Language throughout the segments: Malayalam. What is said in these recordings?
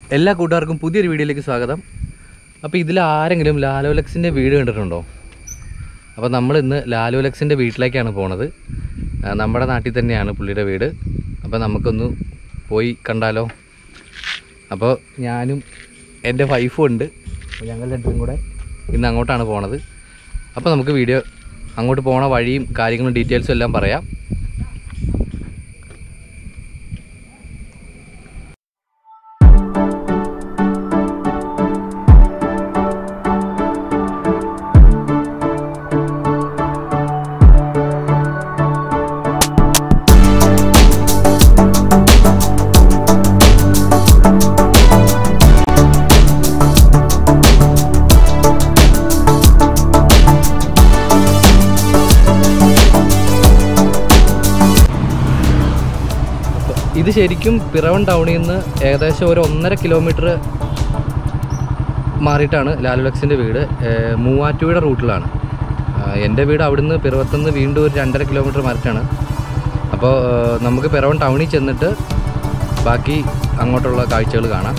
എല്ലാ കൂട്ടുകാർക്കും പുതിയൊരു വീഡിയോയിലേക്ക് സ്വാഗതം അപ്പോൾ ഇതിൽ ആരെങ്കിലും ലാലോലക്സിൻ്റെ വീട് കണ്ടിട്ടുണ്ടോ അപ്പോൾ നമ്മൾ ഇന്ന് ലാലോലക്സിൻ്റെ വീട്ടിലേക്കാണ് പോണത് ആ, നമ്മുടെ നാട്ടിൽ തന്നെയാണ് പുള്ളിയുടെ വീട് അപ്പോൾ നമുക്കൊന്ന് പോയി കണ്ടാലോ അപ്പോൾ ഞാനും എൻ്റെ വൈഫും ഉണ്ട് അപ്പോൾ ഞങ്ങൾ രണ്ടും കൂടെ ഇന്ന് അങ്ങോട്ടാണ് പോണത് അപ്പോൾ നമുക്ക് വീഡിയോ അങ്ങോട്ട് പോണ വഴിയും കാര്യങ്ങളും ഡീറ്റെയിൽസും എല്ലാം പറയാം അപ്പോൾ ഇത് ശരിക്കും പിറവൻ ടൗണിൽ നിന്ന് ഏകദേശം ഒരു ഒന്നര കിലോമീറ്റർ മാറിയിട്ടാണ് ലാലുലക്സിൻ്റെ വീട് ഏഹ് മൂവാറ്റുപുഴ റൂട്ടിലാണ് ആഹ് എൻ്റെ വീട് അവിടുന്ന് പിറവത്തുനിന്ന് വീണ്ടും ഒരു രണ്ടര കിലോമീറ്റർ മാറിയിട്ടാണ് അപ്പോൾ ഏഹ് നമുക്ക് പിറവൻ ടൗണിൽ ചെന്നിട്ട് ബാക്കി അങ്ങോട്ടുള്ള കാഴ്ചകൾ കാണാം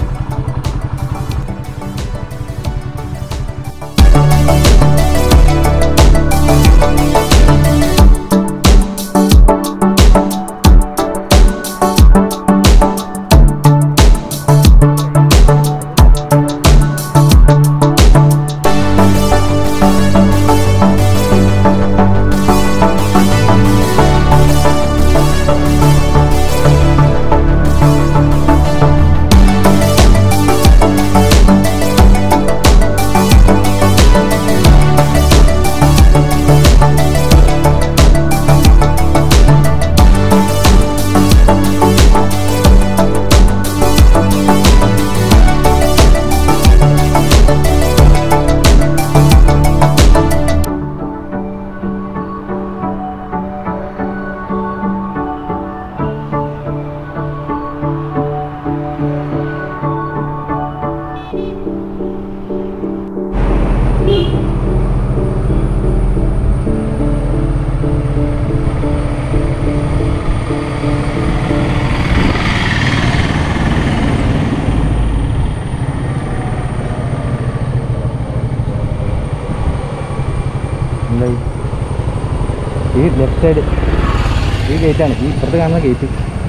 എന്തായി ഈ ലെഫ്റ്റ് സൈഡ് ഈ ഗേറ്റാണ് ഈ ഇപ്പുറത്ത് കാണുന്ന ഗേറ്റ്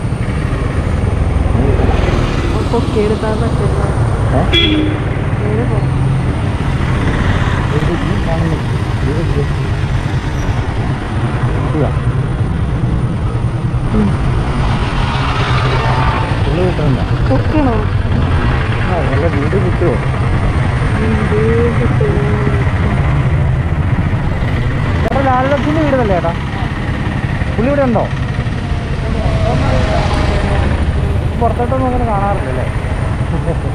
പൊക്കിയെടുത്താൽ പറ്റില്ല നേരെ പോ. ഈ കാണുന്ന ഈ ഗേറ്റ്. ഇതാ. ഉള്ളിൽ കിട്ടണ്ട പൊക്കണോ ആ നല്ല വീട് കിട്ടുമോ എന്ത് കിട്ടും? ചേട്ടാ ലാലലക്ഷ്മിൻ്റെ വീടല്ലേ ചേട്ടാ പുള്ളി ഇവിടെ ഉണ്ടോ പുറത്തോട്ടൊന്നും അങ്ങനെ കാണാറില്ലല്ലേ